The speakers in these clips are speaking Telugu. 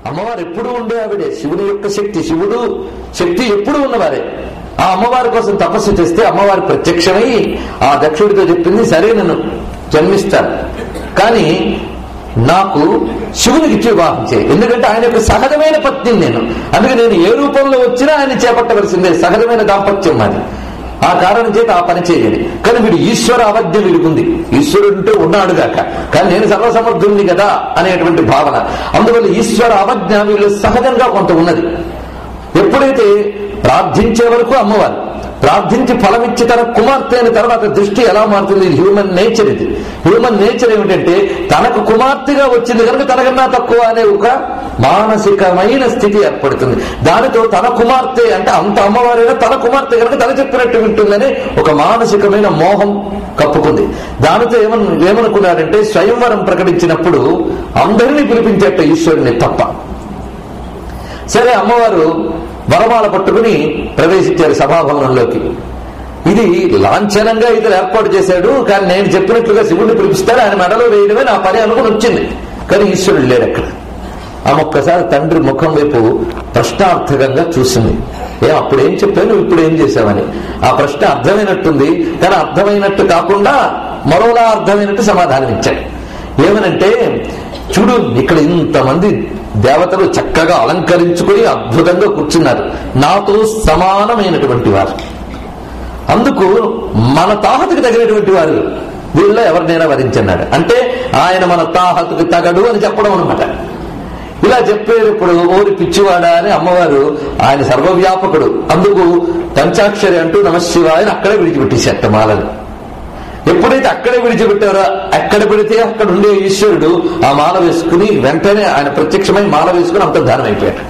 అమ్మవారు ఎప్పుడు ఉండే ఆవిడే శివుని యొక్క శక్తి శివుడు శక్తి ఎప్పుడు ఉన్నవారే ఆ అమ్మవారి కోసం తపస్సు చేస్తే అమ్మవారు ప్రత్యక్షమై ఆ దక్షుడితో చెప్పింది సరే నన్ను జన్మిస్తాను కానీ నాకు శివునికి ఇచ్చి వివాహం చేయి ఎందుకంటే ఆయన యొక్క సహజమైన పత్నిని నేను అందుకే నేను ఏ రూపంలో వచ్చినా ఆయన చేపట్టవలసిందే సహజమైన దాంపత్యం మాది ఆ కారణం చేత ఆ పని చేయాలి కానీ వీడు ఈశ్వర అవధ్య వీడికుంది ఈశ్వరుడు ఉంటే ఉన్నాడు గాక కానీ నేను సర్వసమర్థుణ్ణి కదా అనేటువంటి భావన అందువల్ల ఈశ్వర అవజ్ఞ వీళ్ళు సహజంగా కొంత ఉన్నది ఎప్పుడైతే ప్రార్థించే వరకు అమ్మవారు ప్రార్థించి ఫలమిచ్చి తన కుమార్తె అయిన తర్వాత దృష్టి ఎలా మారుతుంది ఇది హ్యూమన్ నేచర్ ఇది హ్యూమన్ నేచర్ ఏమిటంటే తనకు కుమార్తెగా వచ్చింది కనుక తనకన్నా తక్కువ అనే ఒక మానసికమైన స్థితి ఏర్పడుతుంది దానితో తన కుమార్తె అంటే అంత అమ్మవారైనా తన కుమార్తె కనుక తన చెప్పినట్టు వింటుందని ఒక మానసికమైన మోహం కప్పుకుంది దానితో ఏమన్ ఏమనుకున్నారంటే స్వయంవరం ప్రకటించినప్పుడు అందరినీ పిలిపించేట ఈశ్వరుని తప్ప సరే అమ్మవారు వరమాల పట్టుకుని ప్రవేశించారు సభాభవనంలోకి ఇది లాంఛనంగా ఇతను ఏర్పాటు చేశాడు కానీ నేను చెప్పినట్లుగా శివుడిని పిలిపిస్తాడు ఆయన మెడలో వేయడమే నా పని అనుకుని వచ్చింది కానీ ఈశ్వరుడు లేడు అక్కడ ఆమె ఒక్కసారి తండ్రి ముఖం వైపు ప్రశ్నార్థకంగా చూసింది ఏ అప్పుడేం చెప్పాను ఇప్పుడు ఏం చేశావని ఆ ప్రశ్న అర్థమైనట్టుంది కానీ అర్థమైనట్టు కాకుండా మరోలా అర్థమైనట్టు సమాధానం ఇచ్చాడు ఏమనంటే చూడు ఇక్కడ ఇంతమంది దేవతలు చక్కగా అలంకరించుకుని అద్భుతంగా కూర్చున్నారు నాతో సమానమైనటువంటి వారు అందుకు మన తాహతుకు తగినటువంటి వారు వీళ్ళలో ఎవరినైనా వరించన్నాడు అంటే ఆయన మన తాహతుకు తగడు అని చెప్పడం అనమాట ఇలా చెప్పేటప్పుడు ఓరి పిచ్చివాడా అని అమ్మవారు ఆయన సర్వవ్యాపకుడు అందుకు పంచాక్షరి అంటూ నమశివాయని అక్కడే విడిచిపెట్టేశారట మాలని ఎప్పుడైతే అక్కడే విడిచిపెట్టారో ఎక్కడ పెడితే అక్కడ ఉండే ఈశ్వరుడు ఆ మాల వేసుకుని వెంటనే ఆయన ప్రత్యక్షమై మాల వేసుకుని అంత దానం అయిపోయాడు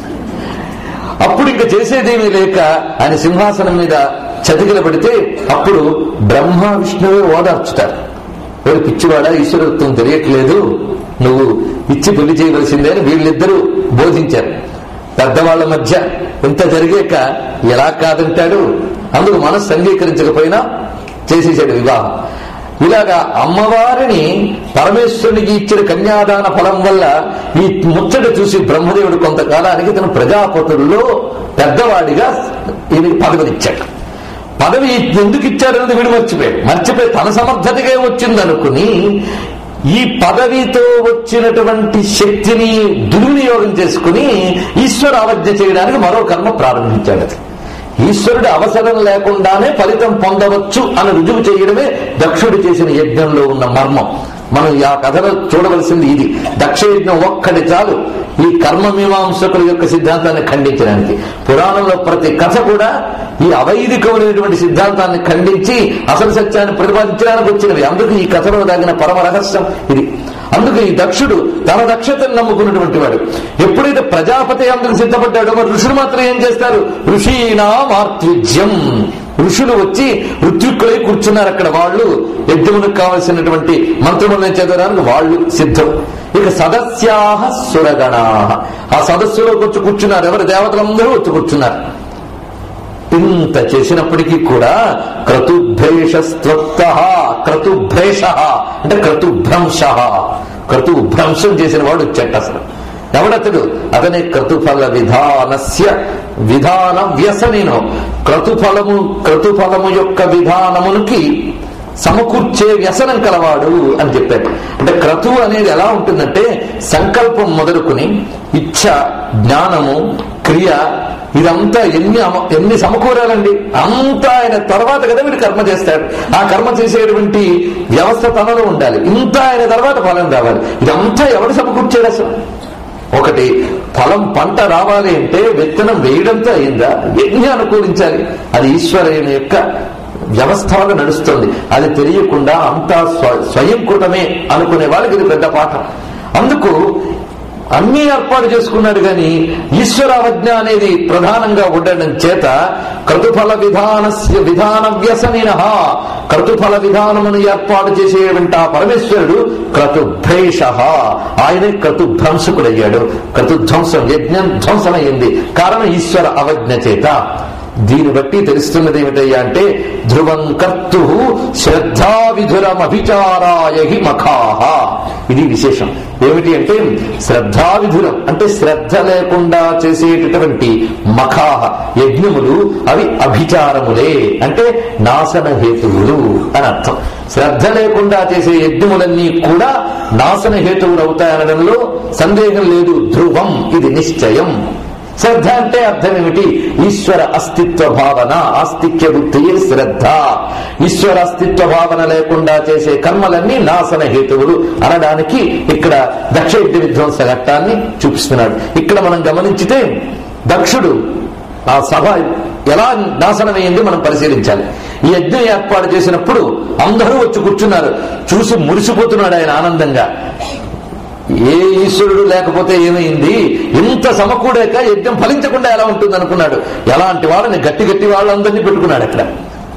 అప్పుడు ఇంకా చేసేదేమీ లేక ఆయన సింహాసనం మీద చతికిల పెడితే అప్పుడు బ్రహ్మ విష్ణువే ఓదార్చుతారు వాడు పిచ్చివాడా ఈశ్వరత్వం తెలియట్లేదు నువ్వు ఇచ్చి పెళ్లి చేయవలసిందే అని వీళ్ళిద్దరూ బోధించారు పెద్దవాళ్ల మధ్య ఇంత జరిగాక ఎలా కాదంటాడు అందుకు మనస్సు అంగీకరించకపోయినా చేసేసాడు వివాహం ఇలాగా అమ్మవారిని పరమేశ్వరునికి ఇచ్చిన కన్యాదాన ఫలం వల్ల ఈ ముచ్చట చూసి బ్రహ్మదేవుడు కొంతకాలానికి తన ప్రజాపతుల్లో పెద్దవాడిగా ఈయనకి పదవినిచ్చాడు పదవి ఎందుకు ఇచ్చారన్నది వీడు మర్చిపోయాడు మర్చిపోయి తన సమర్థతగా వచ్చిందనుకుని ఈ పదవితో వచ్చినటువంటి శక్తిని దుర్వినియోగం చేసుకుని ఈశ్వర అవజ్ఞ చేయడానికి మరో కర్మ ప్రారంభించాడు అది ఈశ్వరుడి అవసరం లేకుండానే ఫలితం పొందవచ్చు అని రుజువు చేయడమే దక్షుడు చేసిన యజ్ఞంలో ఉన్న మర్మం మనం ఆ కథలో చూడవలసింది ఇది దక్ష యజ్ఞం ఒక్కటి చాలు ఈ కర్మ మీమాంసకుల యొక్క సిద్ధాంతాన్ని ఖండించడానికి పురాణంలో ప్రతి కథ కూడా ఈ అవైదికమైనటువంటి సిద్ధాంతాన్ని ఖండించి అసలు సత్యాన్ని ప్రతిపాదించడానికి వచ్చినవి అందుకు ఈ కథలో దాగిన పరమ రహస్యం ఇది అందుకు ఈ దక్షుడు తన దక్షతను నమ్ముకున్నటువంటి వాడు ఎప్పుడైతే ప్రజాపతి అందుకు సిద్ధపడ్డాడో మరి ఋషులు మాత్రం ఏం చేస్తారు ఋషీనా మార్త్విజ్యం ఋషులు వచ్చి ఋత్విక్కులై కూర్చున్నారు అక్కడ వాళ్ళు యజ్ఞములకు కావలసినటువంటి మంత్రములను చదవడానికి వాళ్ళు సిద్ధం ఇక సదస్యాహ సురగణా ఆ సదస్సులోకి వచ్చి కూర్చున్నారు ఎవరు దేవతలందరూ వచ్చి కూర్చున్నారు ఇంత చేసినప్పటికీ కూడా క్రతుభ్రేషస్త్వక్త క్రతుభ్రేష అంటే క్రతుభ్రంశ క్రతుభ్రంశం చేసిన వాడు వచ్చేట అసలు ఎవడతడు అతనే క్రతుఫల విధానస్య విధాన వ్యసనినో క్రతుఫలము క్రతుఫలము యొక్క విధానమునికి సమకూర్చే వ్యసనం కలవాడు అని చెప్పాడు అంటే క్రతు అనేది ఎలా ఉంటుందంటే సంకల్పం మొదలుకుని ఇచ్ఛ జ్ఞానము క్రియ ఇదంతా ఎన్ని అమ- ఎన్ని సమకూరాలండి అంతా ఆయన తర్వాత కదా వీడు కర్మ చేస్తాడు ఆ కర్మ చేసేటువంటి వ్యవస్థ తనలో ఉండాలి ఇంత ఆయన తర్వాత ఫలం రావాలి ఇదంతా ఎవడు సమకూర్చాడు అసలు ఒకటి ఫలం పంట రావాలి అంటే విత్తనం వేయడంతో అయిందా ఎన్ని అనుకూలించాలి అది ఈశ్వరుని యొక్క వ్యవస్థగా నడుస్తుంది అది తెలియకుండా అంతా స్వ- స్వయంకృతమే అనుకునే వాళ్ళకి ఇది పెద్ద పాఠం అందుకు అన్ని ఏర్పాటు చేసుకున్నాడు గాని ఈశ్వరావజ్ఞ అనేది ప్రధానంగా ఉండడం చేత క్రతుఫల విధానస్య విధాన వ్యసనిన క్రతుఫల విధానమును ఏర్పాటు చేసేటువంటి ఆ పరమేశ్వరుడు క్రతుభ్రేష ఆయనే క్రతుభ్రంశకుడయ్యాడు క్రతుధ్వంసం యజ్ఞం ధ్వంసమైంది కారణం ఈశ్వర అవజ్ఞ చేత దీన్ని బట్టి తెలుస్తున్నది ఏమిటయ్యా అంటే ధ్రువం కర్తు శ్రద్ధావిధురమభిచారాయ హి మఖాహ ఇది విశేషం ఏమిటి అంటే శ్రద్ధావిధులం అంటే శ్రద్ధ లేకుండా చేసేటటువంటి మఖాహ యజ్ఞములు అవి అభిచారములే అంటే నాశన హేతువులు అని అర్థం శ్రద్ధ లేకుండా చేసే యజ్ఞములన్నీ కూడా నాశన హేతువులు అవుతాయనడంలో సందేహం లేదు ధ్రువం ఇది నిశ్చయం శ్రద్ధ అంటే అర్థం ఏమిటి ఈశ్వర అస్తిత్వ భావన ఆస్తిక్య బుద్ధియే శ్రద్ధ ఈశ్వర అస్తిత్వ భావన లేకుండా చేసే కర్మలన్నీ నాశన హేతువులు అనడానికి ఇక్కడ దక్ష యజ్ఞ విధ్వంస ఘట్టాన్ని చూపిస్తున్నాడు ఇక్కడ మనం గమనించితే దక్షుడు ఆ సభ ఎలా నాశనమైంది మనం పరిశీలించాలి ఈ యజ్ఞం ఏర్పాటు చేసినప్పుడు అందరూ వచ్చి కూర్చున్నారు చూసి మురిసిపోతున్నాడు ఆయన ఆనందంగా ఏ ఈశ్వరుడు లేకపోతే ఏమైంది ఇంత సమకూడాక యజ్ఞం ఫలించకుండా ఎలా ఉంటుంది అనుకున్నాడు ఎలాంటి వాళ్ళని గట్టి గట్టి వాళ్ళందరినీ పెట్టుకున్నాడు అక్కడ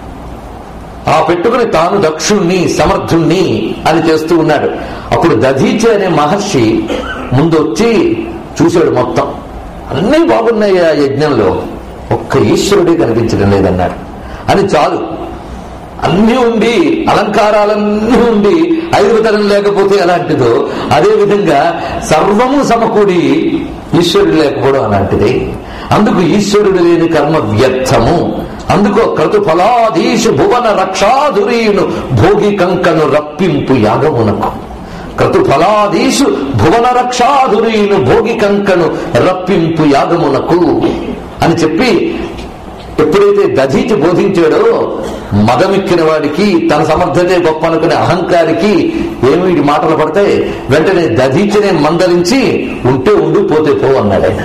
ఆ పెట్టుకుని తాను దక్షుణ్ణి సమర్థుణ్ణి అని చేస్తూ ఉన్నాడు అప్పుడు దధీచి అనే మహర్షి ముందు వచ్చి చూశాడు మొత్తం అన్నీ బాగున్నాయి ఆ యజ్ఞంలో ఒక్క ఈశ్వరుడే కనిపించడం లేదన్నాడు అని చాలు అన్నీ ఉండి అలంకారాలన్నీ ఉండి ఐదుతరం లేకపోతే ఎలాంటిదో అదే విధంగా సర్వము సమకూడి ఈశ్వరుడు లేకపోవడం అలాంటిదే అందుకు ఈశ్వరుడు లేని కర్మ వ్యర్థము అందుకు క్రతు ఫలాధీశు భువన రక్షాధురీను భోగి కంకను రప్పింపు యాగమునకు క్రతు ఫలాధీశు భువన రక్షాధురీను భోగి కంకను రప్పింపు యాగమునకు అని చెప్పి ఎప్పుడైతే దధీచి బోధించాడో మదమెక్కిన వాడికి తన సమర్థతే గొప్ప అనుకునే అహంకారికి ఏమి వీడి మాటలు పడతాయి వెంటనే దధీచినే మందలించి ఉంటే ఉండు పోతే పో అన్నాడు ఆయన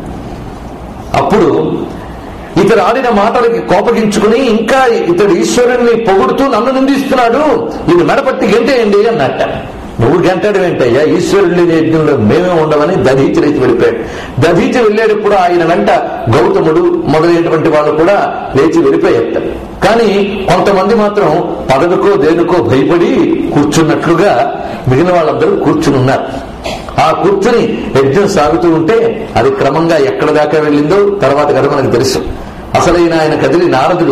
అప్పుడు ఇతడు ఆడిన మాటలకి కోపగించుకుని ఇంకా ఇతడు ఈశ్వరుణ్ణి పొగుడుతూ నన్ను నిందిస్తున్నాడు ఇది మెడపట్టి గెంటేయండి అన్నట్ట నువ్వు గంటడం ఏంటయ్యా ఈశ్వరుడి యజ్ఞంలో మేమే ఉండమని దధీచి లేచి వెళ్ళిపోయాడు దధీచి వెళ్ళేటప్పుడు ఆయన వెంట గౌతముడు మొదలైనటువంటి వాళ్ళు కూడా లేచి వెళ్ళిపోయారు కానీ కొంతమంది మాత్రం పదవికో దేనికో భయపడి కూర్చున్నట్లుగా మిగిలిన వాళ్ళందరూ కూర్చుని ఉన్నారు ఆ కూర్చుని యజ్ఞం సాగుతూ ఉంటే అది క్రమంగా ఎక్కడ దాకా వెళ్ళిందో తర్వాత కదా మనకు తెలుసు అసలైన ఆయన కదిలి నారదుడు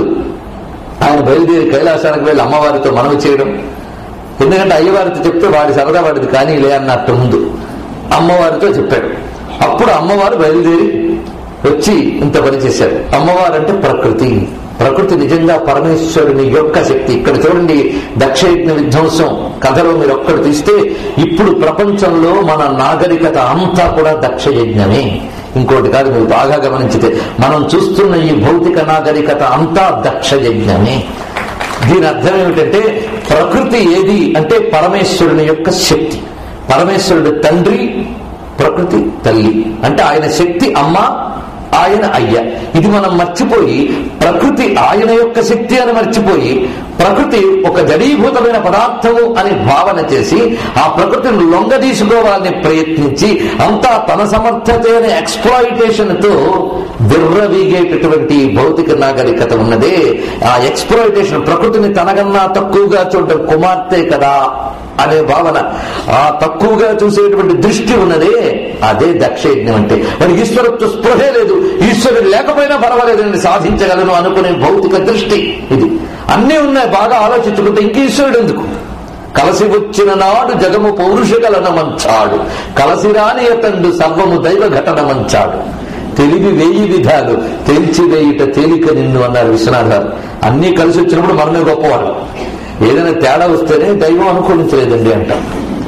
ఆయన బయలుదేరి కైలాసానికి వెళ్ళి అమ్మవారితో మనవి చేయడం ఎందుకంటే అయ్యవారితో చెప్తే వాడి సరదా వాడిది కానీ లే అన్నట్టు ముందు అమ్మవారితో చెప్పాడు అప్పుడు అమ్మవారు బయలుదేరి వచ్చి ఇంత పని చేశారు అమ్మవారు అంటే ప్రకృతి ప్రకృతి నిజంగా పరమేశ్వరుని యొక్క శక్తి ఇక్కడ చూడండి దక్షయజ్ఞ విధ్వంసం కథలో మీరు ఒక్కడు తీస్తే ఇప్పుడు ప్రపంచంలో మన నాగరికత అంతా కూడా దక్షయజ్ఞమే ఇంకోటి కాదు మీరు బాగా గమనించితే మనం చూస్తున్న ఈ భౌతిక నాగరికత అంతా దక్షయజ్ఞమే దీని అర్థం ఏమిటంటే ప్రకృతి ఏది అంటే పరమేశ్వరుని యొక్క శక్తి పరమేశ్వరుడు తండ్రి ప్రకృతి తల్లి అంటే ఆయన శక్తి అమ్మ ఆయన అయ్య ఇది మనం మర్చిపోయి ప్రకృతి ఆయన యొక్క శక్తి అని మర్చిపోయి ప్రకృతి ఒక జడీభూతమైన పదార్థము అని భావన చేసి ఆ ప్రకృతిని లొంగ తీసుకోవాలని ప్రయత్నించి అంతా తన సమర్థత అనే ఎక్స్ప్లాయిటేషన్ తో విర్రవీగేటటువంటి భౌతిక నాగరికత ఉన్నదే ఆ ఎక్స్ప్లాయిటేషన్ ప్రకృతిని తనకన్నా తక్కువగా చూడటం కుమార్తె కదా అనే భావన ఆ తక్కువగా చూసేటువంటి దృష్టి ఉన్నదే అదే దక్షయజ్ఞం అంటే మరి ఈశ్వరత్వ స్పృహే లేదు ఈశ్వరుడు లేకపోయినా పర్వాలేదండి సాధించగలను అనుకునే భౌతిక దృష్టి ఇది అన్నీ ఉన్నాయి బాగా ఆలోచించుకుంటే ఇంక ఈశ్వరుడు ఎందుకు కలసి వచ్చిన నాడు జగము పౌరుషకలన మంచాడు కలసి రాని అతండు సర్వము దైవ ఘటన మంచాడు తెలివి వేయి విధాలు తేల్చి వేయుట తేలిక నిన్ను అన్నారు విశ్వనాథ్ గారు అన్నీ కలిసి వచ్చినప్పుడు మనమే గొప్పవాడు ఏదైనా తేడా వస్తేనే దైవం అనుకూలించలేదండి అంటాం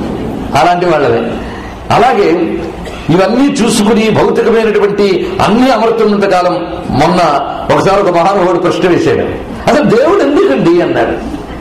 అలాంటి వాళ్ళమే అలాగే ఇవన్నీ చూసుకుని భౌతికమైనటువంటి అన్ని అమర్తున్నంత కాలం మొన్న ఒకసారి ఒక మహానుభావుడు ప్రశ్న వేశాడు అసలు దేవుడు ఎందుకండి అన్నాడు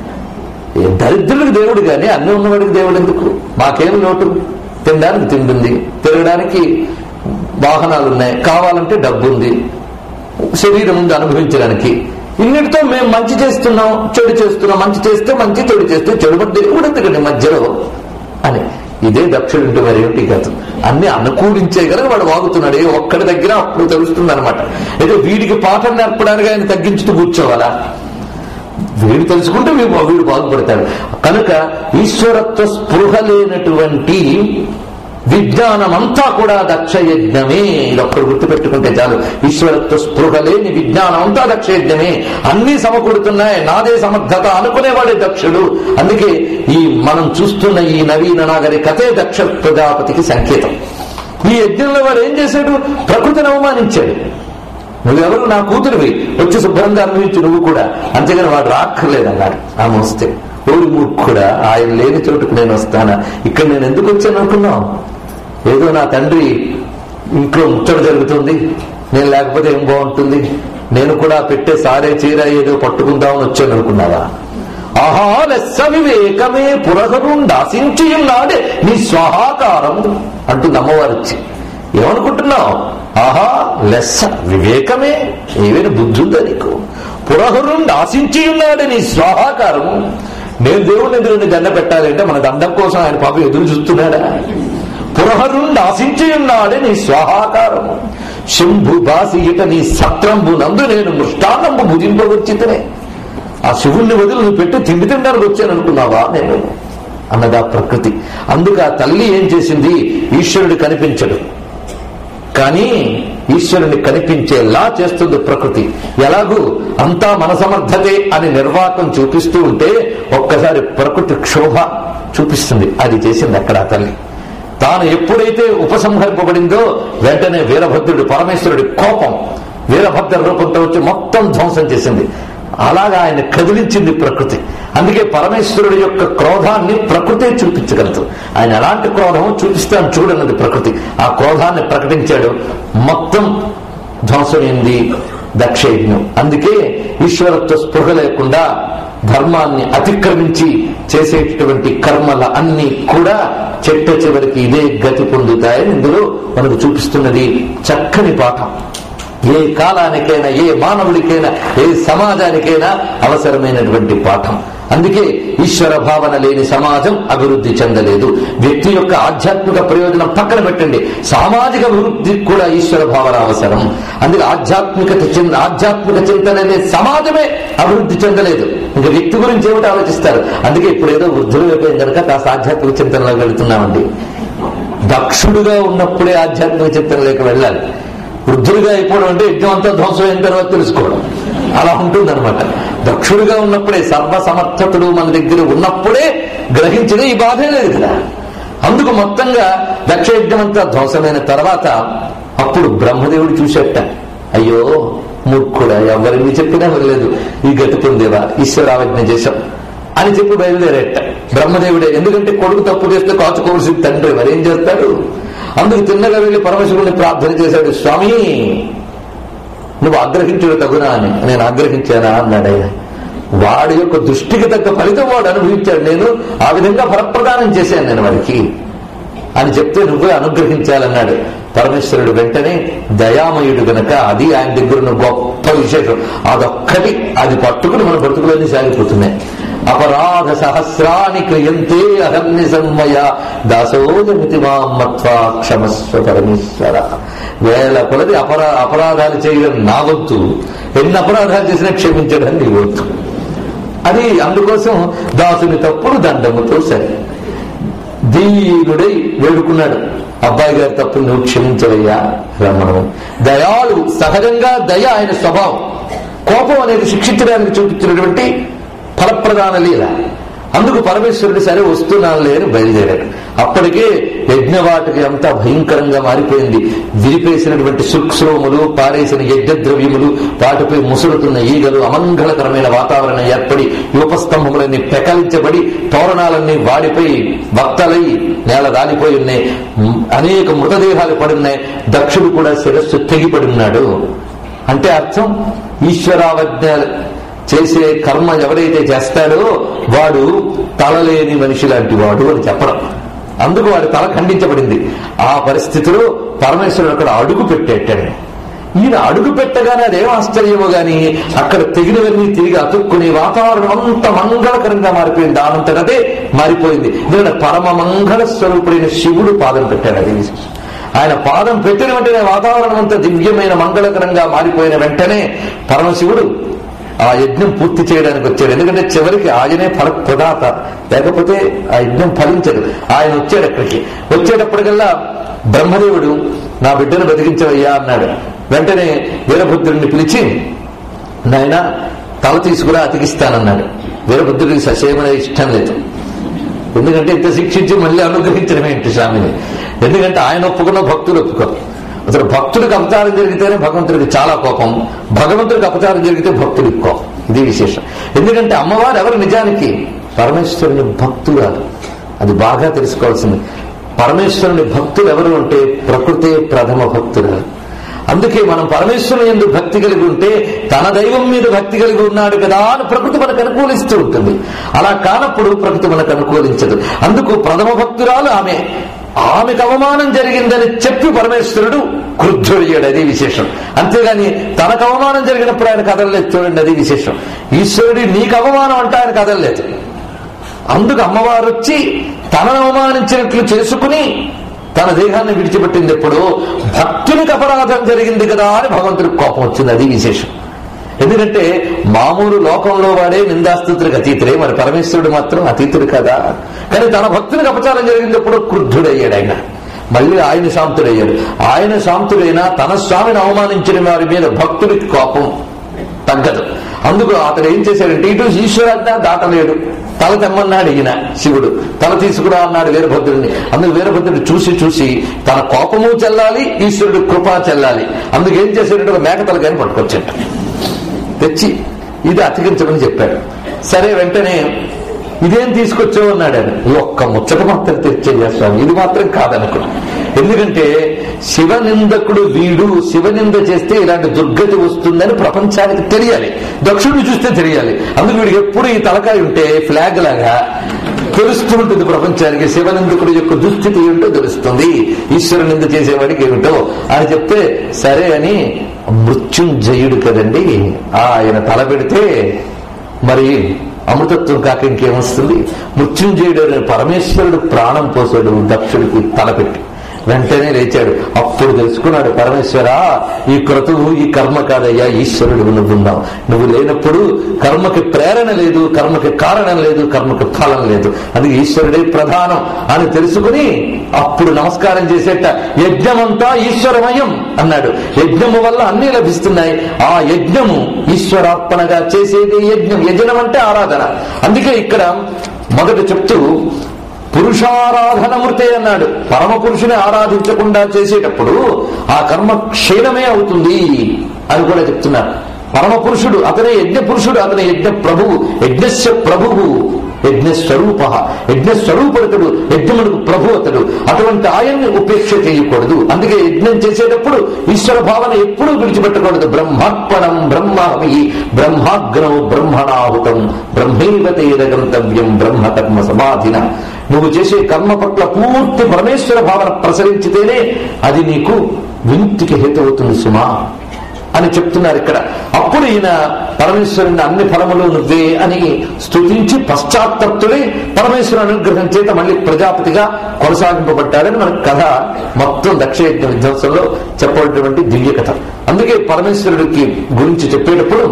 ఏ దరిద్రుడికి దేవుడు కానీ అన్ని ఉన్నవాడికి దేవుడు ఎందుకు మాకేం లోటు తినడానికి తింటుంది తిరగడానికి వాహనాలు ఉన్నాయి కావాలంటే డబ్బు ఉంది శరీరం ఉంది అనుభవించడానికి ఇన్నిటితో మేము మంచి చేస్తున్నాం చెడు చేస్తున్నాం మంచి చేస్తే మంచి చెడు చేస్తే చెడు మరి దేవుడు ఎందుకండి మధ్యలో అని ఇదే దక్షుడు మరి ఏమిటి కాదు అన్ని అనుకూలించే కనుక వాడు వాగుతున్నాడు ఏ ఒక్కడి దగ్గర అప్పుడు తెలుస్తుంది అనమాట అయితే వీడికి పాఠం నేర్పడానికి ఆయన తగ్గించుతూ కూర్చోవాలా వీడు తెలుసుకుంటే వీడు వీడు బాగుపడతాడు కనుక ఈశ్వరత్వ స్పృహ లేనటువంటి విజ్ఞానం అంతా కూడా దక్ష యజ్ఞమే ఇది ఒక్కడు గుర్తుపెట్టుకుంటే చాలు ఈశ్వరత్వ స్పృహ లేని విజ్ఞానం అంతా దక్ష యజ్ఞమే అన్ని సమకూడుతున్నాయి నాదే సమర్థత అనుకునేవాడే దక్షుడు అందుకే ఈ మనం చూస్తున్న ఈ నవీన నాగరికతే దక్ష ప్రజాపతికి సంకేతం ఈ యజ్ఞంలో వాడు ఏం చేశాడు ప్రకృతిని అవమానించాడు నువ్వెవరు నా కూతురివి వచ్చి శుభ్రంగా అనుభవించి నువ్వు కూడా అంతేగాని వాడు రాక్కర్లేదన్నాడు ఆమె వస్తే ఓడి మూర్ఖుడా ఆయన లేని చోటుకు నేను వస్తానా ఇక్కడ నేను ఎందుకు వచ్చాను అనుకున్నావు ఏదో నా తండ్రి ఇంట్లో ముచ్చట జరుగుతుంది నేను లేకపోతే ఏం బాగుంటుంది నేను కూడా పెట్టే సారే చీర ఏదో పట్టుకుందామని వచ్చాను అనుకున్నావా ఆహా లెస్స వివేకమే పురహరుండాసించి ఉన్నాడే నీ స్వహాకారం అంటుంది అమ్మవారు వచ్చి ఏమనుకుంటున్నావు ఆహా లెస్స వివేకమే ఏమైనా బుద్ధి ఉందా నీకు పురహరుండి ఆశించి ఉన్నాడు నీ స్వాహాకారము నేను దేవుడిని ఎదురుని దండ పెట్టాలంటే మన దండం కోసం ఆయన పాపం ఎదురు చూస్తున్నాడా పురహరుండి ఆశించి ఉన్నాడే నీ స్వాహాకారము శంభు బాసి ఇట నీ సత్రంబు నందు నేను మృష్టాన్నంబు భుజింపవచ్చితనే ఆ శివుణ్ణి వదిలి నువ్వు పెట్టి తిండి తినడానికి వచ్చాను అనుకున్నావా నేను అన్నదా ప్రకృతి అందుకు ఆ తల్లి ఏం చేసింది ఈశ్వరుడు కనిపించడు కానీ ఈశ్వరుని కనిపించేలా చేస్తుంది ప్రకృతి ఎలాగూ అంతా మన సమర్థతే అని నిర్వాకం చూపిస్తూ ఉంటే ఒక్కసారి ప్రకృతి క్షోభ చూపిస్తుంది అది చేసింది అక్కడ ఆ తల్లి తాను ఎప్పుడైతే ఉపసంహరింపబడిందో వెంటనే వీరభద్రుడి పరమేశ్వరుడి కోపం వీరభద్ర రూపంతో వచ్చి మొత్తం ధ్వంసం చేసింది అలాగా ఆయన కదిలించింది ప్రకృతి అందుకే పరమేశ్వరుడి యొక్క క్రోధాన్ని ప్రకృతే చూపించగలదు ఆయన ఎలాంటి క్రోధమో చూపిస్తాను చూడన్నది ప్రకృతి ఆ క్రోధాన్ని ప్రకటించాడు మొత్తం ధ్వంసమైంది దక్షయజ్ఞం అందుకే ఈశ్వరత్వ స్పృహ లేకుండా ధర్మాన్ని అతిక్రమించి చేసేటటువంటి కర్మల అన్ని కూడా చెట్ట చివరికి ఇదే గతి పొందుతాయని ఇందులో మనకు చూపిస్తున్నది చక్కని పాఠం ఏ కాలానికైనా ఏ మానవుడికైనా ఏ సమాజానికైనా అవసరమైనటువంటి పాఠం అందుకే ఈశ్వర భావన లేని సమాజం అభివృద్ధి చెందలేదు వ్యక్తి యొక్క ఆధ్యాత్మిక ప్రయోజనం పక్కన పెట్టండి సామాజిక అభివృద్ధికి కూడా ఈశ్వర భావన అవసరం అందుకే ఆధ్యాత్మికత చెంద ఆధ్యాత్మిక చింతన అనే సమాజమే అభివృద్ధి చెందలేదు ఇంకా వ్యక్తి గురించి ఏమిటి ఆలోచిస్తారు అందుకే ఇప్పుడు ఏదో వృద్ధులు అయిపోయింది కనుక కాస్త ఆధ్యాత్మిక చింతనలోకి వెళుతున్నామండి దక్షుడుగా ఉన్నప్పుడే ఆధ్యాత్మిక చింతనలోకి వెళ్ళాలి వృద్ధులుగా అయిపోవడం అంటే యజ్ఞం అంతా ధ్వంసం అయిన తర్వాత తెలుసుకోవడం అలా ఉంటుందన్నమాట దక్షుడుగా ఉన్నప్పుడే సర్వసమర్థతుడు మన దగ్గర ఉన్నప్పుడే గ్రహించిన ఈ బాధే లేదు కదా అందుకు మొత్తంగా దక్ష యజ్ఞం అంతా ధ్వంసమైన తర్వాత అప్పుడు బ్రహ్మదేవుడు చూసేట అయ్యో మూర్ఖుడా ఎవరిని చెప్పినా వెళ్ళలేదు ఈ గతి పొందేవా ఈశ్వరావజ్ఞ చేశాం అని చెప్పి బయలుదేరేట బ్రహ్మదేవుడే ఎందుకంటే కొడుకు తప్పు చేస్తే కాచుకోవాల్సింది తండ్రి మరేం చేస్తాడు అందుకు తిన్నగా వెళ్లి పరమశివుని ప్రార్థన చేశాడు స్వామి నువ్వు ఆగ్రహించుడు తగునా అని నేను ఆగ్రహించానా అన్నాడు ఆయన వాడి యొక్క దృష్టికి తగ్గ ఫలితం వాడు అనుభవించాడు నేను ఆ విధంగా ఫలప్రదానం చేశాను నేను వాడికి అని చెప్తే నువ్వే అనుగ్రహించాలన్నాడు పరమేశ్వరుడు వెంటనే దయామయుడు గనక అది ఆయన దగ్గర ఉన్న గొప్ప విశేషం అదొక్కటి అది పట్టుకుని మన బ్రతుకులన్నీ సాగిపోతున్నాయి అపరాధ సహస్రాని క్రియంతే అహర్ని సన్మయ దాసోజమితి మత్వా క్షమస్వ పరమేశ్వర వేల కొలది అపరా అపరాధాలు చేయడం నా వంతు ఎన్ని అపరాధాలు చేసినా క్షమించడం నీ వంతు అది అందుకోసం దాసుని తప్పుడు దండముతో సరే దీనుడై వేడుకున్నాడు అబ్బాయి గారి తప్పులు నువ్వు క్షమించవయ్యా రమణము దయాలు సహజంగా దయ ఆయన స్వభావం కోపం అనేది శిక్షించడానికి చూపించినటువంటి ఫలప్రదాన లీల అందుకు పరమేశ్వరుడు సరే వస్తున్నాను లేని బయలుదేరాడు అప్పటికే యజ్ఞవాటికి అంతా భయంకరంగా మారిపోయింది విరిపేసినటువంటి సూక్ష్మములు పారేసిన యజ్ఞ ద్రవ్యములు వాటిపై ముసురుతున్న ఈగలు అమంగళకరమైన వాతావరణం ఏర్పడి యూపస్తంభములన్నీ పెకలించబడి తోరణాలన్నీ వాడిపై వక్తలై నేల రాలిపోయి ఉన్నాయి అనేక మృతదేహాలు పడున్నాయి దక్షుడు కూడా శిరస్సు తెగిపడి ఉన్నాడు అంటే అర్థం ఈశ్వరావజ్ఞ చేసే కర్మ ఎవరైతే చేస్తాడో వాడు తలలేని మనిషి లాంటి వాడు అని చెప్పడం అందుకు వాడి తల ఖండించబడింది ఆ పరిస్థితిలో పరమేశ్వరుడు అక్కడ అడుగు పెట్టేటండి ఈయన అడుగు పెట్టగానే అదేం ఆశ్చర్యమో గాని అక్కడ తెగినవన్నీ తిరిగి అతుక్కుని వాతావరణం అంత మంగళకరంగా మారిపోయింది దానంతటదే మారిపోయింది ఎందుకంటే పరమ మంగళ స్వరూపుడైన శివుడు పాదం పెట్టాడు అది విశేషం. ఆయన పాదం పెట్టిన వెంటనే వాతావరణం అంతా దివ్యమైన మంగళకరంగా మారిపోయిన వెంటనే పరమశివుడు ఆ యజ్ఞం పూర్తి చేయడానికి వచ్చాడు ఎందుకంటే చివరికి ఆయనే ఫల ప్రదాత లేకపోతే ఆ యజ్ఞం ఫలించదు ఆయన వచ్చాడు అక్కడికి వచ్చేటప్పటికల్లా బ్రహ్మదేవుడు నా బిడ్డను బతికించవయ్యా అన్నాడు వెంటనే వీరభద్రుడిని పిలిచి నాయన తల తీసుకురా అతికిస్తానన్నాడు వీరభద్రుడికి ససేమనే ఇష్టం లేదు ఎందుకంటే ఇంత శిక్షించి మళ్ళీ అనుగ్రహించడం ఏంటి స్వామిని ఎందుకంటే ఆయన ఒప్పుకున్న భక్తులు ఒప్పుకో అసలు భక్తుడికి అపచారం జరిగితేనే భగవంతుడికి చాలా కోపం భగవంతుడికి అపచారం జరిగితే భక్తుడికి కోపం ఇది విశేషం ఎందుకంటే అమ్మవారు ఎవరు నిజానికి పరమేశ్వరుని భక్తురాలు అది బాగా తెలుసుకోవాల్సింది పరమేశ్వరుని భక్తులు ఎవరు అంటే ప్రకృతే ప్రథమ భక్తురాలు అందుకే మనం పరమేశ్వరుని ఎందు భక్తి కలిగి ఉంటే తన దైవం మీద భక్తి కలిగి ఉన్నాడు కదా అని ప్రకృతి మనకు అనుకూలిస్తూ ఉంటుంది అలా కానప్పుడు ప్రకృతి మనకు అనుకూలించదు అందుకు ప్రథమ భక్తురాలు ఆమె ఆమెకు అవమానం జరిగిందని చెప్పి పరమేశ్వరుడు క్రుద్ధుడయ్యాడు అది విశేషం అంతేగాని తనకు అవమానం జరిగినప్పుడు ఆయన కదలలేదు చూడండి అది విశేషం ఈశ్వరుడి నీకు అవమానం అంటే ఆయన కదలలేదు అందుకు అమ్మవారు వచ్చి తనను అవమానించినట్లు చేసుకుని తన దేహాన్ని విడిచిపెట్టింది ఎప్పుడు భక్తునికి అపరాధం జరిగింది కదా అని భగవంతుడికి కోపం వచ్చింది అది విశేషం ఎందుకంటే మామూలు లోకంలో వాడే నిందాస్తుతుడికి అతీతుడే మరి పరమేశ్వరుడు మాత్రం అతీతుడు కదా కానీ తన భక్తునికి అపచారం జరిగింది ఎప్పుడు క్రుద్ధుడయ్యాడు ఆయన మళ్ళీ ఆయన శాంతుడయ్యాడు ఆయన శాంతుడైనా తన స్వామిని అవమానించిన వారి మీద భక్తుడికి కోపం తగ్గదు అందుకు అతడు ఏం చేశాడంటే ఇటు ఈశ్వరాజ్ఞ దాటలేడు తల తెమ్మన్నాడు ఈయన శివుడు తల తీసుకురా అన్నాడు వీరభద్రుడిని అందుకు వీరభద్రుడు చూసి చూసి తన కోపము చెల్లాలి ఈశ్వరుడు కృప చెల్లాలి అందుకు ఏం చేశాడంటే ఒక మేక తలకాయని పట్టుకొచ్చాడు తెచ్చి ఇది అతికించమని చెప్పాడు సరే వెంటనే ఇదేం తీసుకొచ్చావు అన్నాడు ఆయన ఈ ఒక్క ముచ్చట మాత్రం తెచ్చేయ్యా స్వామి ఇది మాత్రం కాదనుకో ఎందుకంటే శివనిందకుడు వీడు శివనింద చేస్తే ఇలాంటి దుర్గతి వస్తుందని ప్రపంచానికి తెలియాలి దక్షుడిని చూస్తే తెలియాలి అందుకు వీడికి ఎప్పుడు ఈ తలకాయ ఉంటే ఫ్లాగ్ లాగా తెలుస్తూ ఉంటుంది ప్రపంచానికి శివనిందకుడు యొక్క దుస్థితి ఏమిటో తెలుస్తుంది ఈశ్వర నింద చేసేవాడికి ఏమిటో అని చెప్తే సరే అని మృత్యుంజయుడు కదండి ఆయన తల పెడితే మరి అమృతత్వం కాక ఇంకేమొస్తుంది మృత్యుంజయుడు అనే పరమేశ్వరుడు ప్రాణం పోసాడు దక్షుడికి తలపెట్టి వెంటనే లేచాడు అప్పుడు తెలుసుకున్నాడు పరమేశ్వర ఈ క్రతువు ఈ కర్మ కాదయ్యా ఈశ్వరుడు నువ్వున్నావు నువ్వు లేనప్పుడు కర్మకి ప్రేరణ లేదు కర్మకి కారణం లేదు కర్మకి ఫలం లేదు అది ఈశ్వరుడే ప్రధానం అని తెలుసుకుని అప్పుడు నమస్కారం చేసేట యజ్ఞమంతా ఈశ్వరమయం అన్నాడు యజ్ఞము వల్ల అన్ని లభిస్తున్నాయి ఆ యజ్ఞము ఈశ్వరార్పణగా చేసేది యజ్ఞం యజనం అంటే ఆరాధన అందుకే ఇక్కడ మొదట చెప్తూ పురుషారాధనమూర్తే అన్నాడు పరమ పురుషుని ఆరాధించకుండా చేసేటప్పుడు ఆ కర్మ క్షీణమే అవుతుంది అని కూడా చెప్తున్నారు పరమ పురుషుడు అతనే యజ్ఞ పురుషుడు అతని యజ్ఞ ప్రభువు యజ్ఞస్య ప్రభువు యజ్ఞ స్వరూప యజ్ఞ స్వరూపుడతడు యజ్ఞమునకు ప్రభు అతడు అటువంటి ఆయన్ని ఉపేక్ష చేయకూడదు అందుకే యజ్ఞం చేసేటప్పుడు ఈశ్వర భావన ఎప్పుడూ విడిచిపెట్టకూడదు బ్రహ్మార్పణం బ్రహ్మహమి బ్రహ్మాగ్నౌ బ్రహ్మణాహుతం బ్రహ్మైవతేద గంతవ్యం బ్రహ్మ కర్మ సమాధిన నువ్వు చేసే కర్మ పట్ల పూర్తి పరమేశ్వర భావన ప్రసరించితేనే అది నీకు విముక్తికి హేతు అవుతుంది సుమా అని చెప్తున్నారు ఇక్కడ అప్పుడు ఈయన పరమేశ్వరుని అన్ని ఫలములు నువ్వే అని స్తుతించి పశ్చాత్తప్తుడే పరమేశ్వరు అనుగ్రహం చేత మళ్ళీ ప్రజాపతిగా కొనసాగింపబడ్డాడని మన కథ మొత్తం దక్షయజ్ఞ విధ్వంసంలో చెప్పబడినటువంటి దివ్య కథ అందుకే పరమేశ్వరుడికి గురించి చెప్పేటప్పుడు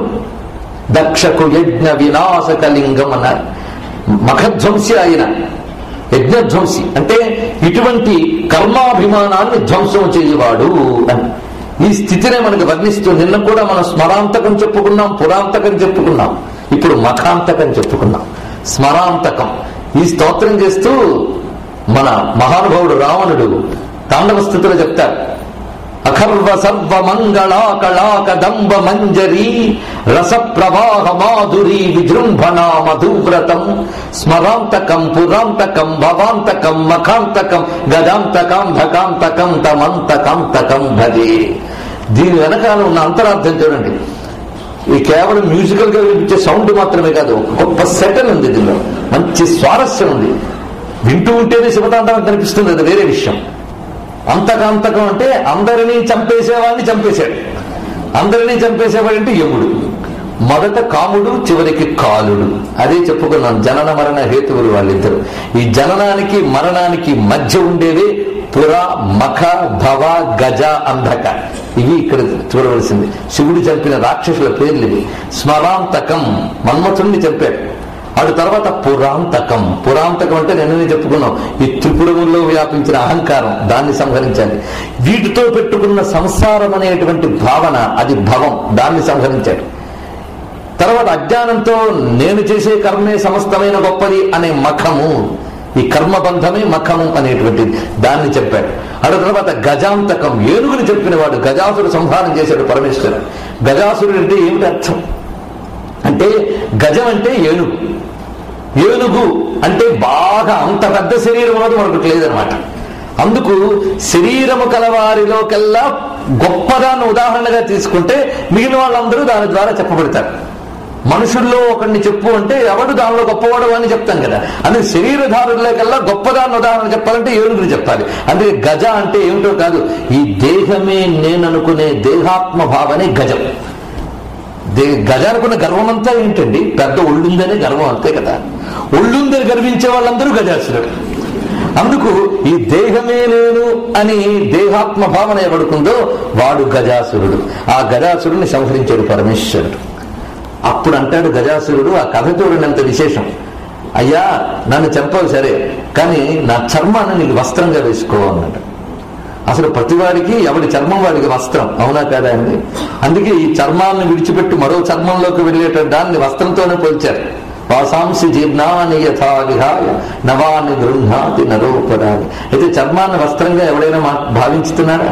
దక్షకు యజ్ఞ వినాశకలింగం అన్నారు మఖధ్వంసి ఆయన యజ్ఞధ్వంసి అంటే ఇటువంటి కర్మాభిమానాన్ని ధ్వంసం చేయవాడు అని ఈ స్థితినే మనకు వర్ణిస్తూ నిన్న కూడా మనం స్మరాంతకం చెప్పుకున్నాం పురాంతకం చెప్పుకున్నాం ఇప్పుడు మఖాంతకం చెప్పుకున్నాం స్మరాంతకం ఈ స్తోత్రం చేస్తూ మన మహానుభావుడు రావణుడు తాండవ స్థితిలో చెప్తారు అఖర్వ సర్వ మంగళా కళాక దంబ మంజరీ రస ప్రవాహ మాధురీ విజృంభణా మధువ్రతం స్మరాంతకం పురాంతకం భవాంతకం మఖాంతకం గదాంతకాంధకాంతకం తమంతకాంతకం భజే దీని వెనకాల ఉన్న అంతరార్థం చూడండి ఈ కేవలం మ్యూజికల్ గా వినిపించే సౌండ్ మాత్రమే కాదు ఒక గొప్ప సెటల్ ఉంది దీనిలో మంచి స్వారస్యం ఉంది వింటూ ఉంటేనే శివతాండవం కనిపిస్తుంది అది వేరే విషయం అంతకాంతకం అంటే అందరినీ చంపేసేవాడిని చంపేశాడు అందరినీ చంపేసేవాడు అంటే యముడు మొదట కాముడు చివరికి కాలుడు అదే చెప్పుకున్నాం జనన మరణ హేతువులు వాళ్ళిద్దరు ఈ జననానికి మరణానికి మధ్య ఉండేవే పుర మఖ భవ గజ అంధక ఇవి ఇక్కడ చూడవలసింది శివుడు చంపిన రాక్షసుల పేర్లు ఇవి స్మరాంతకం మన్మథుణ్ణి చంపాడు అటు తర్వాత పురాంతకం పురాంతకం అంటే నిన్ననే చెప్పుకున్నాం ఈ త్రిపురముల్లో వ్యాపించిన అహంకారం దాన్ని సంహరించాలి వీటితో పెట్టుకున్న సంసారం అనేటువంటి భావన అది భవం దాన్ని సంహరించాడు తర్వాత అజ్ఞానంతో నేను చేసే కర్మే సమస్తమైన గొప్పది అనే మఖము ఈ కర్మబంధమే మఖము అనేటువంటిది దాన్ని చెప్పాడు అటు తర్వాత గజాంతకం ఏనుగుని చెప్పిన వాడు గజాసురు సంహారం చేశాడు పరమేశ్వరుడు గజాసురుడు అంటే ఏమిటి అర్థం అంటే గజం అంటే ఏనుగు ఏనుగు అంటే బాగా అంత పెద్ద శరీరం ఉన్నది మనకు లేదనమాట అందుకు శరీరము కలవారిలోకెల్లా గొప్పదాన్ని ఉదాహరణగా తీసుకుంటే మిగిలిన వాళ్ళందరూ దాని ద్వారా చెప్పబడతారు మనుషుల్లో ఒకరిని చెప్పు అంటే ఎవడు దానిలో గొప్పవాడు అని చెప్తాం కదా అందుకే శరీరధారులకల్లా గొప్పదాన్ని ఉదాహరణ చెప్పాలంటే ఏనుగుని చెప్పాలి అందుకే గజ అంటే ఏమిటో కాదు ఈ దేహమే నేననుకునే దేహాత్మ భావనే గజం దే గజానుకున్న గర్వం అంతా ఏంటండి పెద్ద ఒళ్ళుందనే గర్వం అంతే కదా ఒళ్ళుందని గర్వించే వాళ్ళందరూ గజాసురుడు అందుకు ఈ దేహమే నేను అని దేహాత్మ భావన ఎవడుకుందో వాడు గజాసురుడు ఆ గజాసురుడిని సంహరించాడు పరమేశ్వరుడు అప్పుడు అంటాడు గజాసురుడు ఆ కథ చూడనంత విశేషం అయ్యా నన్ను చంపవు సరే కానీ నా చర్మాన్ని నీకు వస్త్రంగా వేసుకో అన్నాడు అసలు ప్రతివాడికి ఎవడి చర్మం వాడికి వస్త్రం అవునా కాదా అండి అందుకే ఈ చర్మాన్ని విడిచిపెట్టి మరో చర్మంలోకి వెళ్ళేట దాన్ని వస్త్రంతోనే పోల్చారు వాసాంసి జీర్ణాన్ని యథా విహాయ నవాన్ని గృహాతి నరోపరాది అయితే చర్మాన్ని వస్త్రంగా ఎవడైనా మా భావించుతున్నారా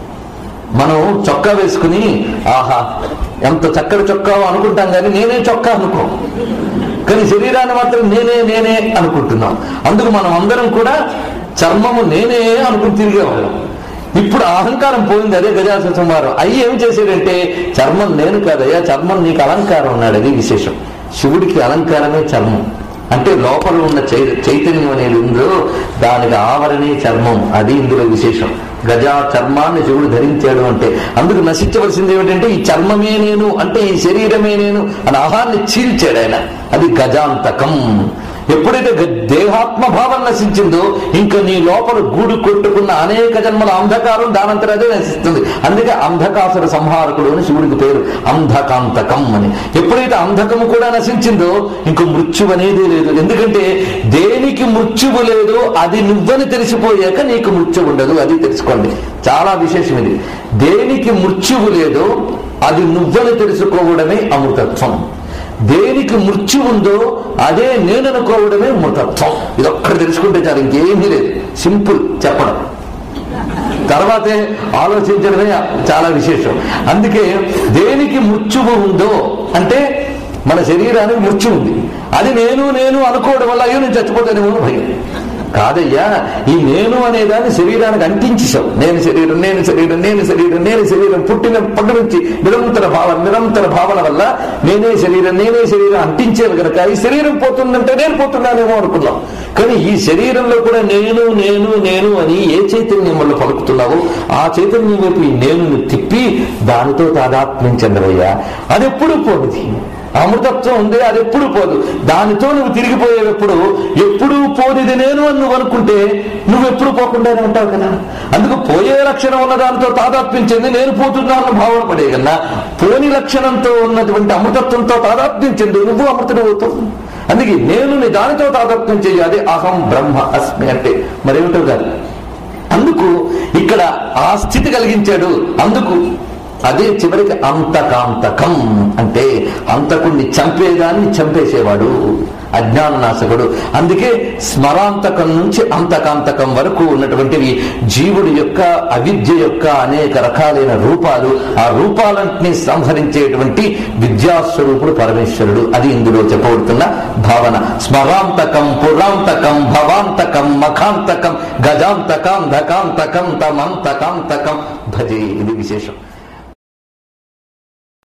మనం చొక్కా వేసుకుని ఆహా ఎంత చక్కటి చొక్కా అనుకుంటాం కానీ నేనే చొక్కా అనుకో కానీ శరీరాన్ని మాత్రం నేనే నేనే అనుకుంటున్నాం అందుకు మనం అందరం కూడా చర్మము నేనే అనుకుని తిరిగేవాళ్ళం ఇప్పుడు ఆ అహంకారం పోయింది అదే గజాసుర సంహారం అయ్యి ఏం చేశాడంటే చర్మం నేను కాదయ్యా చర్మం నీకు అలంకారం ఉన్నాడు అది విశేషం శివుడికి అలంకారమే చర్మం అంటే లోపల ఉన్న చై- చైతన్యం అనేది ఉందో దానికి ఆవరణే చర్మం అది ఇందులో విశేషం గజా చర్మాన్ని శివుడు ధరించాడు అంటే అందుకు నశించవలసింది ఏమిటంటే ఈ చర్మమే నేను అంటే ఈ శరీరమే నేను అని ఆహాన్ని చీల్చాడు ఆయన అది గజాంతకం ఎప్పుడైతే గ- దేహాత్మ భావం నశించిందో ఇంకా నీ లోపల గూడు కొట్టుకున్న అనేక జన్మల అంధకారం దానంతరం అదే నశిస్తుంది అందుకే అంధకాసుర సంహారకుడు అని శివుడికి పేరు అంధకాంతకం అని ఎప్పుడైతే అంధకము కూడా నశించిందో ఇంక మృత్యు అనేది లేదు ఎందుకంటే దేనికి మృత్యువు లేదు అది నువ్వని తెలిసిపోయాక నీకు మృత్యు ఉండదు అది తెలుసుకోండి చాలా విశేషం ఇది దేనికి మృత్యువు లేదో అది నువ్వని తెలుసుకోవడమే అమృతత్వం దేనికి మృత్యు ఉందో అదే నేను అనుకోవడమే మృతత్వం ఇది ఒక్కటి తెలుసుకుంటే చాలు ఇంకేమీ లేదు సింపుల్ చెప్పడం తర్వాతే ఆలోచించడమే చాలా విశేషం అందుకే దేనికి మృత్యువు ఉందో అంటే మన శరీరానికి మృత్యు ఉంది అది నేను నేను అనుకోవడం వల్ల అయ్యో నేను చచ్చిపోతానేమో అని భయం కాదయ్యా ఈ నేను అనేదాన్ని శరీరానికి అంటించేశావు నేను శరీరం నేను శరీరం నేను శరీరం నేను శరీరం పుట్టినప్పటి నుంచి నిరంతర భావన నిరంతర భావన వల్ల నేనే శరీరం నేనే శరీరం అంటించేది కనుక ఈ శరీరం పోతుందంటే నేను పోతున్నానేమో అనుకున్నాం కానీ ఈ శరీరంలో కూడా నేను నేను నేను అని ఏ చైతన్యం వల్ల పలుకుతున్నావో ఆ చైతన్యం వైపు ఈ నేను తిప్పి దానితో తాదాత్మించండివయ్యా అది ఎప్పుడు పోనిది అమృతత్వం ఉంది అది ఎప్పుడు పోదు దానితో నువ్వు తిరిగిపోయేటప్పుడు ఎప్పుడు పోనిది నేను అని నువ్వు అనుకుంటే నువ్వు ఎప్పుడు పోకుండానే ఉంటావు కదా అందుకు పోయే లక్షణం ఉన్న దానితో తాదాత్మించింది నేను పోతున్నాను భావన పడే కన్నా పోని లక్షణంతో ఉన్నటువంటి అమృతత్వంతో తాదాత్మించింది నువ్వు అమృతుడు అవుతావు అందుకే నేను నీ దానితో తాదాత్మ్యం చేయాలి అదే అహం బ్రహ్మ అస్మి అంటే మరేమిటో కాదు అందుకు ఇక్కడ ఆ స్థితి కలిగించాడు అందుకు అదే చివరికి అంతకాంతకం అంటే అంతకుణ్ణి చంపేదాన్ని చంపేసేవాడు అజ్ఞాననాశకుడు అందుకే స్మరాంతకం నుంచి అంతకాంతకం వరకు ఉన్నటువంటివి జీవుడి యొక్క అవిద్య యొక్క అనేక రకాలైన రూపాలు ఆ రూపాలన్నింటినీ సంహరించేటువంటి విద్యాస్వరూపుడు పరమేశ్వరుడు అది ఇందులో చెప్పబడుతున్న భావన స్మరాంతకం పురాంతకం భవాంతకం మఖాంతకం గజాంతకం ధకాంతకం తమంతకాంతకం భజే ఇది విశేషం